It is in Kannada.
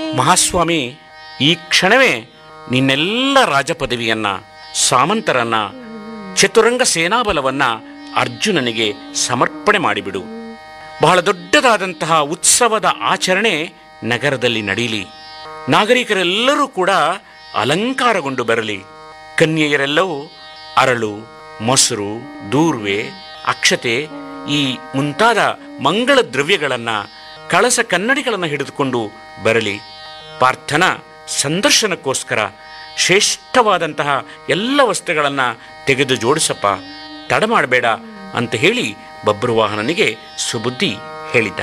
ಮಹಾಸ್ವಾಮಿ ಈ ಕ್ಷಣವೇ ನಿನ್ನೆಲ್ಲ ರಾಜಪದವಿಯನ್ನ ಸಾಮಂತರನ್ನ ಚತುರಂಗ ಸೇನಾಬಲವನ್ನ ಅರ್ಜುನನಿಗೆ ಸಮರ್ಪಣೆ ಮಾಡಿಬಿಡು ಬಹಳ ದೊಡ್ಡದಾದಂತಹ ಉತ್ಸವದ ಆಚರಣೆ ನಗರದಲ್ಲಿ ನಡೀಲಿ ನಾಗರಿಕರೆಲ್ಲರೂ ಕೂಡ ಅಲಂಕಾರಗೊಂಡು ಬರಲಿ ಕನ್ಯೆಯರೆಲ್ಲವೂ ಅರಳು ಮೊಸರು ದೂರ್ವೆ ಅಕ್ಷತೆ ಈ ಮುಂತಾದ ಮಂಗಳ ದ್ರವ್ಯಗಳನ್ನ ಕಳಸ ಕನ್ನಡಿಗಳನ್ನು ಹಿಡಿದುಕೊಂಡು ಬರಲಿ ಪಾರ್ಥನ ಸಂದರ್ಶನಕ್ಕೋಸ್ಕರ ಶ್ರೇಷ್ಠವಾದಂತಹ ಎಲ್ಲ ವಸ್ತುಗಳನ್ನು ತೆಗೆದು ಜೋಡಿಸಪ್ಪ ತಡ ಮಾಡಬೇಡ ಅಂತ ಹೇಳಿ ಬಬ್ರುವಾಹನನಿಗೆ ಸುಬುದ್ಧಿ ಹೇಳಿದ್ದಾರೆ